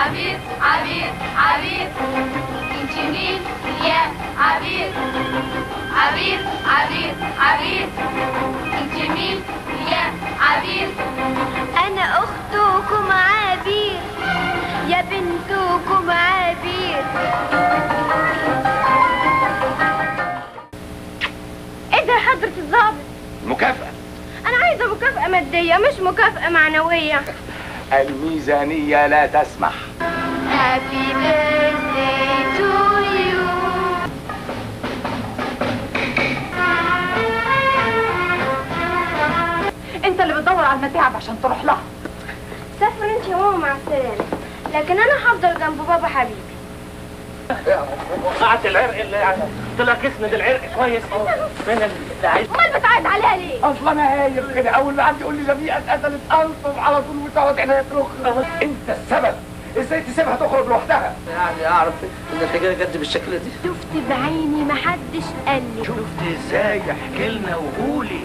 عبير عبير عبير انت مين يا عبير عبير عبير عبير انت مين يا عبير انا اختكم عبير يا بنتكم عبير ايه ده يا حضرة الضابط مكافأة انا عايزة مكافأة مادية مش مكافأة معنوية الميزانية لا تسمح Happy birthday to you انت اللي بتدور على المتاعب عشان تروح لها سافر انت يا ماما مع السلامة لكن انا هفضل جنب بابا حبيبي وقعت العرق اللي طلع كسند العرق كويس فين اللي عايز امال بتعيط عليها ليه؟ اصلا انا هايل كده اول ما حد يقول لي شفيقة اتقتلت انصب على طول وتقعد عينيا ترخ انت السبب ازاي تسيبها تخرج لوحدها يعني اعرف ان الحكايه جد بالشكل دي شفت بعيني محدش قال لي شفت ازاي احكي لنا وقولي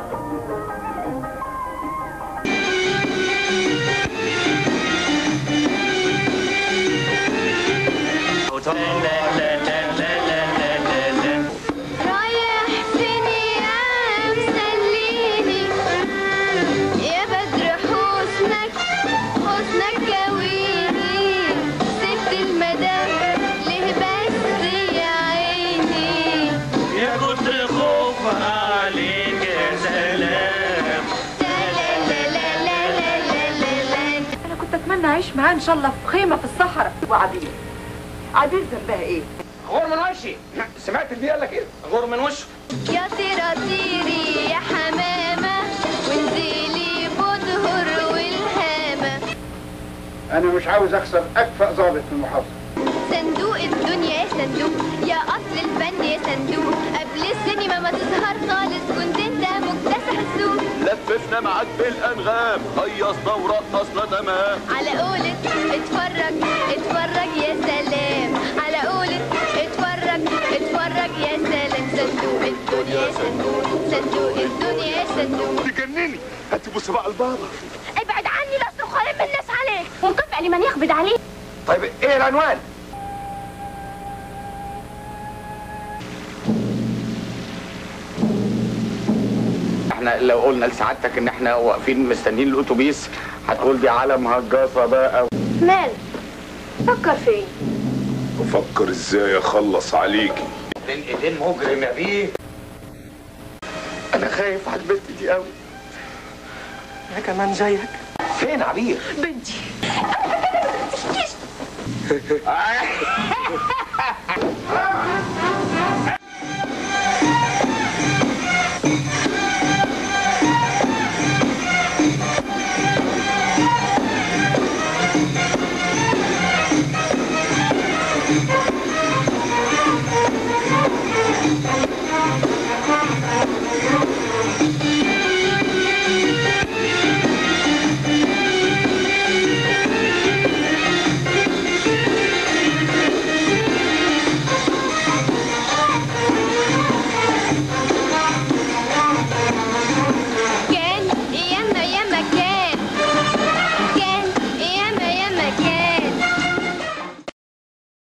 رايح فين يا مسليني يا بدر حسنك حسنك كويني ست المدام ليه بس يا عيني يا كتر خوفها عليك يا سلام لا لا لا لا لا لا لا لا انا كنت اتمنى اعيش معاه ان شاء الله في خيمه في الصحراء وعبير عبير ذنبها ايه غور من وشي سمعت اللي قال لك ايه غور من وشه يا طيري يا حمامة وانزلي بدهر والهامة انا مش عاوز اخسر اكفأ ضابط في المحافظه صندوق الدنيا يا صندوق يا اصل الفن يا صندوق قبل السينما ما تظهر خالص كنت انت مكتسح السوق لففنا معاك بالانغام هيصنا ورقصنا تمام على قولة اتفرج اتفرج يا سلام على قولة اتفرج اتفرج يا سلام صندوق الدنيا يا صندوق صندوق الدنيا يا صندوق تجنني هتبص بقى لبابا ابعد عني لا تصرخ من الناس عليك ومكافأة لمن يقبض عليك طيب ايه العنوان احنا لو قلنا لسعادتك ان احنا واقفين مستنيين الاتوبيس هتقول دي علم هجاصه بقى مال فكر فين بفكر ازاي اخلص عليكي بين ايدين مجرم يا بيه انا خايف على البنت دي قوي انا كمان زيك فين عبير بنتي